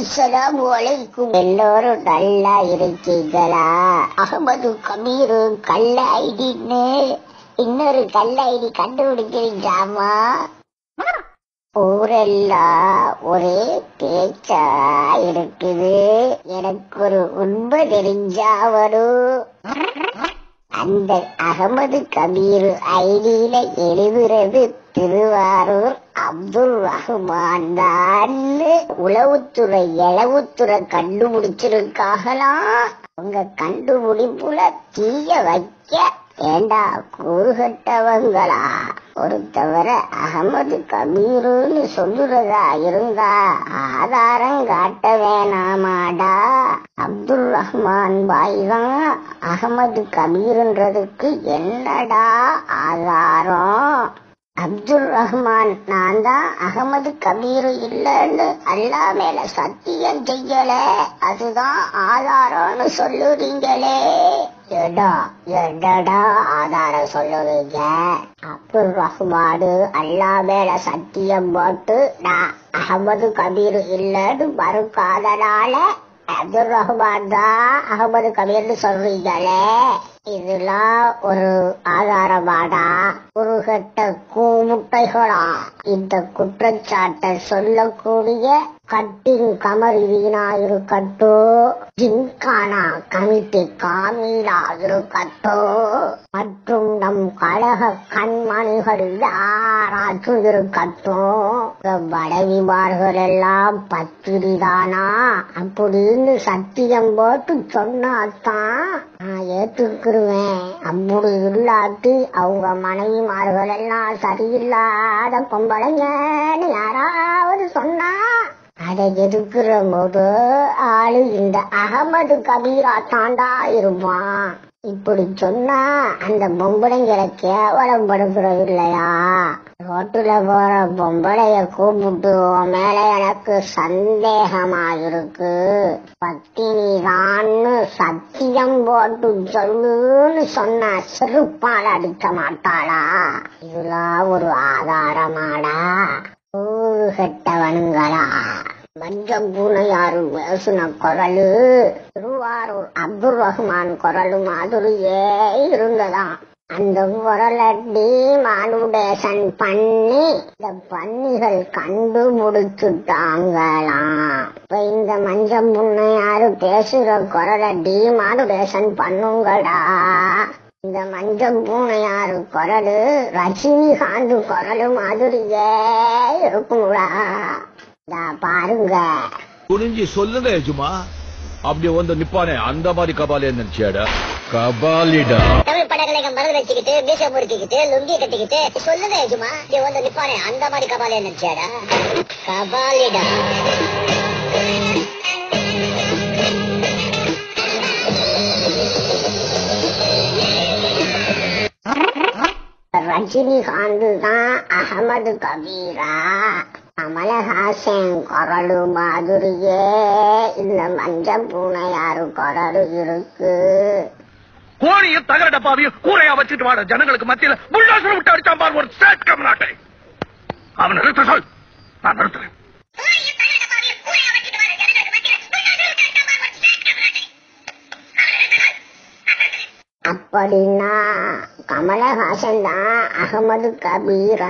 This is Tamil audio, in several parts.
அஸ்ஸலாமு அலைக்கும் எல்லோரும் நல்லா இருக்கீங்களா அகமது கபீரு கள்ள ஐடின்னு இன்னொரு கள்ள ஐடி கண்டுபிடிக்கிறீங்களாமா ஊரெல்லாம் ஒரே பேச்சா இருக்குது எனக்கு ஒரு உண்மை தெரிஞ்சா வரும் அந்த அகமது கபீர் ஐடியில எழுதுறது திருவாரூர் அப்துல் ரஹ்மான் தான் உளவுத்துறை இளவுத்துறை கண்டுபிடிச்சிருக்காகலாம் உங்க கண்டுபிடிப்புல தீய வைக்க ஏண்டா கூறுகட்டவங்களா ஒருத்தவரை அகமது கபீருன்னு சொல்லுறதா இருந்தா ஆதாரம் காட்ட வேணாமாடா அப்துல் ரஹ்மான் பாய் தான் அகமது கபீர்ன்றதுக்கு என்னடா ஆதாரம் அப்துல் ரஹ்மான் நான் தான் அகமது கபீர் இல்லைன்னு அல்லா மேல சத்தியம் செய்யல அதுதான் ஆதாரம்னு சொல்லுறீங்களே எடா எடடா ஆதாரம் சொல்லுவீங்க அப்துல் ரஹ்மானு அல்லா மேல சத்தியம் போட்டு நான் அகமது கபீர் இல்லைன்னு மறுக்காதனால அப்துல் ரஹ்மான் தான் அகமது கபீர்னு சொல்றீங்களே இதெல்லாம் ஒரு ஆதாரமாடா குறுகட்ட கூமுட்டைகளா இந்த குற்றச்சாட்டை சொல்லக்கூடிய கட்டின் கமர் வீணா இருக்கட்டும் ஜிம்கானா கமிட்டி காமீனா இருக்கட்டும் மற்றும் நம் கழக கண்மணிகள் யாராச்சும் இருக்கட்டும் மனைவிமார்கள் எல்லாம் பத்திரிதானா அப்படின்னு சத்தியம் போட்டு சொன்னாதான் நான் ஏற்றுக்குருவேன் அப்படி இல்லாட்டி அவங்க மனைவிமார்கள் எல்லாம் சரியில்லாத பொம்பளைங்கன்னு யாராவது சொன்னா அதை எதுக்குற போது ஆளு இந்த அகமது கபீரா தாண்டா இருப்பான் இப்படி சொன்னா அந்த பொம்பளைங்களை கேவலப்படுத்துறது இல்லையா ரோட்டுல போற பொம்பளைய கூப்பிட்டு உன் மேல எனக்கு சந்தேகமா இருக்கு பத்தினி தான்னு சத்தியம் போட்டு சொல்லுன்னு சொன்னா செருப்பால் அடிக்க மாட்டாளா இதெல்லாம் ஒரு ஆதாரமாடா ஊரு கெட்டவனுங்களா மஞ்சம் பூனையாரு பேசுன குரலு திருவாரூர் அப்துல் ரஹ்மான் குரலு மாதிரியே இருந்ததாம் அந்த குரலை மானுடேஷன் பண்ணி இந்த பன்னிகள் கண்டுபிடிச்சுட்டாங்களாம் இப்ப இந்த மஞ்சம் புண்ணையாரு பேசுற குரலை டிமானுடேஷன் பண்ணுங்கடா இந்த மஞ்சள் பூனையாரு குரலு ரஜினிகாந்த் குரலு மாதிரியே இருக்குங்களா இதா பாருங்க குனிஞ்சி சொல்லுங்க ಯಜಮಾ அப்படி வந்து நிப்பானே அந்த மாதிரி கபாலே நினைச்சியாடா கபாலிடா தமிழ் படங்களை மருந்து வச்சுக்கிட்டு மீச முறுக்கிக்கிட்டு லுங்கி கட்டிக்கிட்டு சொல்லுங்க எஜுமா இங்க வந்து நிப்பானே அந்த மாதிரி கபாலே நினைச்சாடா கபாலிடா ரஜினிகாந்த் தான் அகமது கபீரா கமலஹாசன் குரலு மாதிரியே இந்த மஞ்ச பூனையாரு குரலு இருக்கு கோழியும் தகர டப்பாவையும் கூரையா வச்சுட்டு வாட ஜனங்களுக்கு மத்தியில புல்லாசனம் விட்டு அடிச்சான் பார் ஒரு சேட் கம்நாட்டை அவன் நிறுத்த சொல் நான் நிறுத்துறேன் அப்படின்னா கமலஹாசன் தான் அகமது கபீரா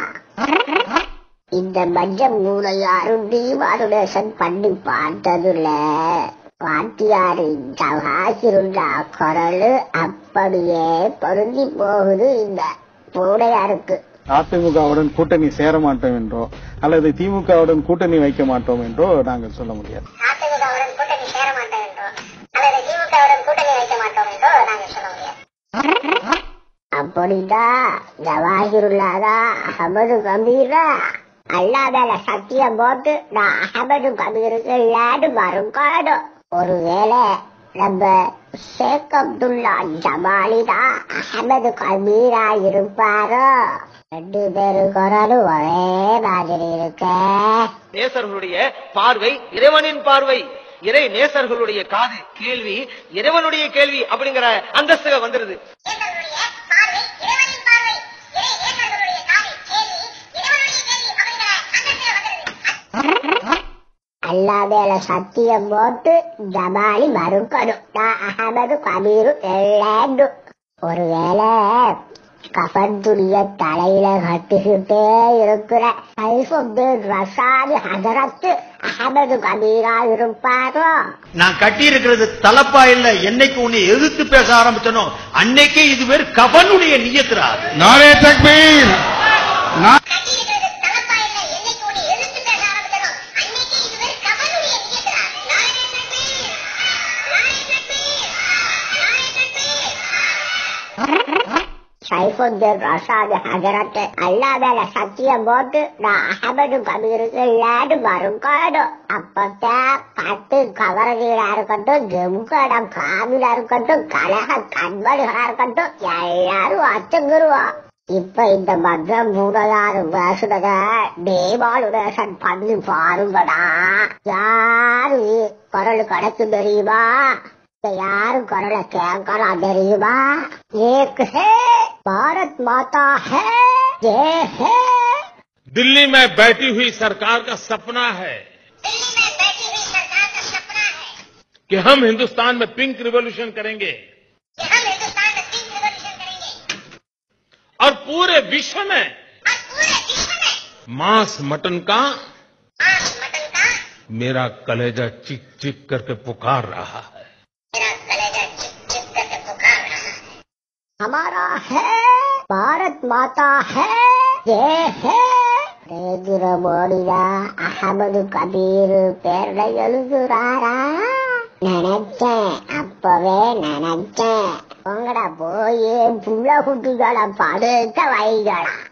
இந்த மஞ்ச மூளையாரும் தீபாவளேசன் பண்ணி பார்த்ததுல வாத்தியாரு ஜவாஹிருல்லா குரலு அப்படியே பொருந்தி போகுது இந்த பூனையாருக்கு அதிமுகவுடன் கூட்டணி சேர மாட்டோம் என்றோ அல்லது திமுகவுடன் கூட்டணி வைக்க மாட்டோம் என்றோ நாங்கள் சொல்ல முடியாது அதிமுகவுடன் கூட்டணி சேர மாட்டோம் என்றோ அல்லது திமுகவுடன் கூட்டணி வைக்க மாட்டோம் என்றோ நாங்கள் சொல்ல முடியாது அப்படின்னா ஜவாஹிருல்லாதா அகமது கபீரா அல்லா மேல சத்தியம் போட்டு நான் அகமது கபீருக்கு இல்லாது மறுக்காடும் ஒருவேளை நம்ம ஷேக் அப்துல்லா ஜமாலிதா அகமது கபீரா இருப்பாரோ ரெண்டு பேரு குரலும் ஒரே மாதிரி இருக்க நேசர்களுடைய பார்வை இறைவனின் பார்வை இறை நேசர்களுடைய காது கேள்வி இறைவனுடைய கேள்வி அப்படிங்கிற அந்தஸ்துக வந்துருது அல்லா மேல சத்தியம் போட்டு ஜமாலி மறுக்கணும் நான் அகமது கபீரு எல்லாண்டும் ஒருவேளை கபன் துணிய தலையில கட்டிக்கிட்டே இருக்கிற சைஃபுத்தீன் ரசாதி ஹதரத்து அகமது கபீரா இருப்பாரோ நான் கட்டி இருக்கிறது தலப்பா இல்ல என்னைக்கு உன்னை எதிர்த்து பேச ஆரம்பிச்சனோ அன்னைக்கே இது பேர் கபனுடைய நியத்துறா நாரே தக்பீர் சைஃபுத்தீன் ரசாதி ஹஜரத்து அல்லா மேல சத்தியம் போட்டு நான் அகமது கபீரு எல்லாரும் மறுக்கணும் அப்பத்தான் பத்து கவரதீரா இருக்கட்டும் ஜெமுகடம் காவிலா இருக்கட்டும் கலக கண்மணிகளா இருக்கட்டும் எல்லாரும் அச்சுங்குருவோம் இப்ப இந்த மந்திரம் மூணாறு பேசுனத டேமாலுடேஷன் பண்ணி பாருங்கடா யாரு குரல் கிடைச்சு தெரியுமா இப்ப யாரும் குரலை கேட்கலாம் தெரியுமா ஏக் ஹே பாரத் மாதா ஹே ஜெய ஹே दिल्ली में बैठी हुई सरकार का सपना है कि हम हिंदुस्तान में पिंक रिवॉल्यूशन करेंगे और पूरे विश्व में मांस मटन का मेरा कलेजा चिक चिक करके पुकार रहा है हमारा है भारत माता है जय है நரேந்திர மோடிதா அகமது கபீர் பேர்ல எழுதுறாரா நினைச்சேன் அப்பவே நினைச்சேன் உங்கட போய் புள்ள குட்டிகளை படுக்க வைகளா